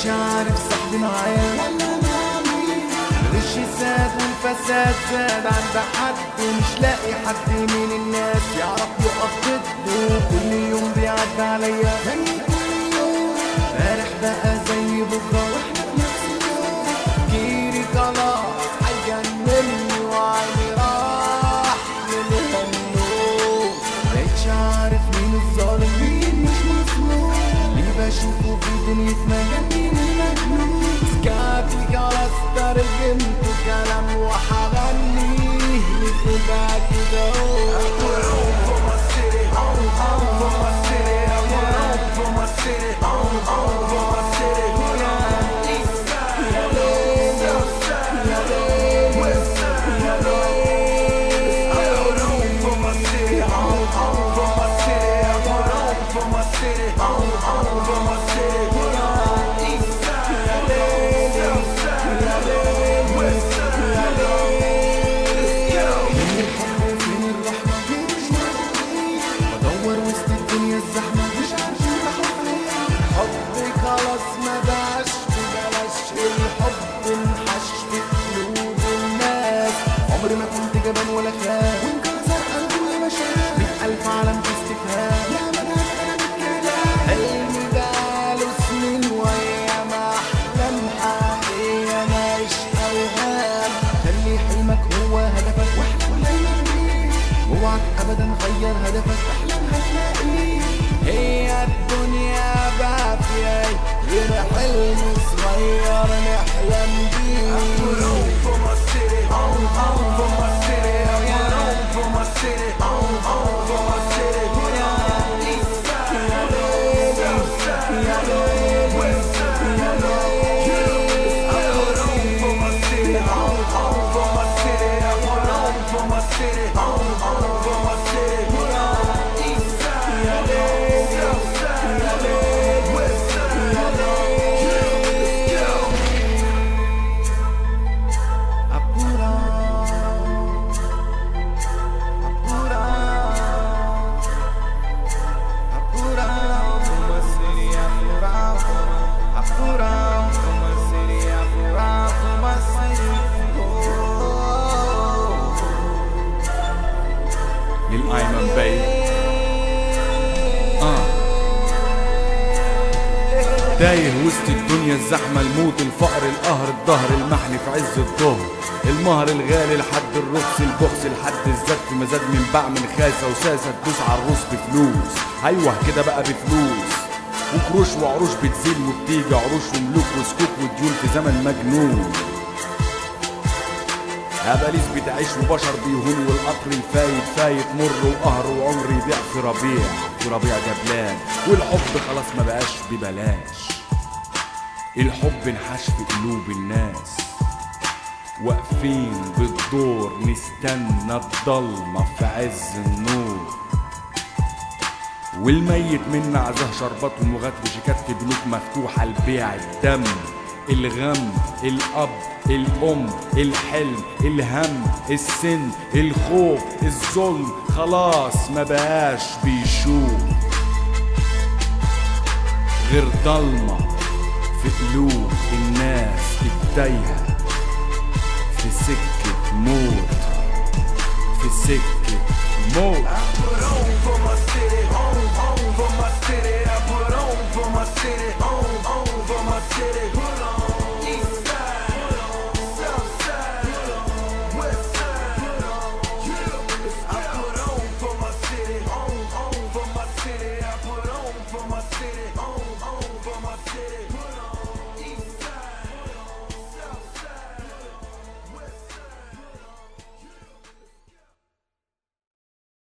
مش عارف صاحبي معايا ولا مع مين الغش زاد والفساد زاد عند حد ومش لاقي حد من الناس يعرف يقف ضده كل يوم بيعدي عليا زي كل يوم امبارح بقى زي بكره واحنا في نفس اليوم تفكيري خلاص هيجنني وعيني راح منها النوم مبقتش عارف مين الظالم مين مش مظلوم اللي بشوفه في دنيتنا جنين المجنون سكابي خلاص ترجمته كلام وحغنيه لكم بقى كده فين الحب وفين الرحمة مش موجودين بدور وسط الدنيا الزحمة مش عارفين راحوا فين حبك خلاص ما بقاش ببلاش الحب انحش في قلوب الناس عمري ما كنت جبان ولا خاف وانكسر قلبي يا مشاعر مئة ألف علامة استفهام يا مدام أنا بالكلام حلمي بقاله سنين ويا ما أحلام حقيقية مش أوهام خلي حلمك هو هدفك واحلم دايما بيه اوعك ابدا غير هدفك احلم هتلاقيه هي الدنيا بافية غير حلم صغير نحلم بيه Apura, apura, apura, fuma seria apura, fuma, apura, fuma seria apura, fuma للايمن بي اه تايه وسط الدنيا الزحمة الموت الفقر القهر الظهر المحن في عز الظهر المهر الغالي لحد الرخص البخس لحد الزاد في مزاد من باع من خاسة وساسة تدوس على الروس بفلوس ايوه كده بقى بفلوس وقروش وعروش بتزيل وبتيجي عروش وملوك وسكوك وديون في زمن مجنون أباليس بتعيش وبشر بيهون والقطر الفايت فايت مر وقهر وعمر يضيع في ربيع في ربيع جبلان والحب خلاص ما بقاش ببلاش الحب انحاش في قلوب الناس واقفين بالدور نستنى الضلمة في عز النور والميت منا عزاه شربات ومغات وشيكات في بنوك مفتوحة لبيع الدم الغم الأب الأم الحلم الهم السن الخوف الظلم خلاص ما بقاش بيشوف غير ضلمة في قلوب الناس التايهة في سكة موت في سكة موت